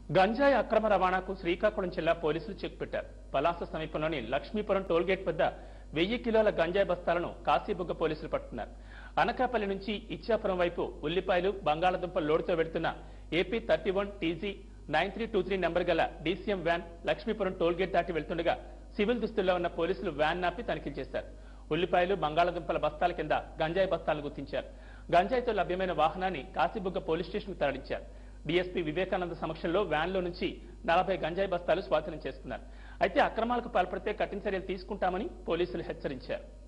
గంజాయి అక్రమ రవాణాకు శ్రీకాకుళం జిల్లా పోలీసులు చెక్ పెట్టారు పలాస సమీపంలోని లక్ష్మీపురం టోల్గేట్ వద్ద వెయ్యి కిలోల గంజాయి బస్తాలను కాశీబుగ్గ పోలీసులు పట్టుకున్నారు అనకాపల్లి నుంచి ఇచ్చాపురం వైపు ఉల్లిపాయలు బంగాళాదుంప లోడుతో వెడుతున్న A P thirty one T G nine three two three number గల డీసీఎం వ్యాన్ లక్ష్మీపురం టోల్గేట్ దాటి వెళ్తుండగా సివిల్ దుస్తుల్లో ఉన్న పోలీసులు వ్యాన్ నాపి తనిఖీ చేశారు ఉల్లిపాయలు బంగాళాదుంపల బస్తాల కింద గంజాయి బస్తాలను గుర్తించారు గంజాయితో లభ్యమైన వాహనాన్ని కాశీబుగ్గ పోలీస్ స్టేషన్కు తరలించారు డీఎస్పీ వివేకానంద సమక్షంలో వ్యాన్లో నుంచి నలభై గంజాయి బస్తాలు స్వాధీనం చేసుకున్నారు అయితే అక్రమాలకు పాల్పడితే కఠిన చర్యలు తీసుకుంటామని పోలీసులు హెచ్చరించారు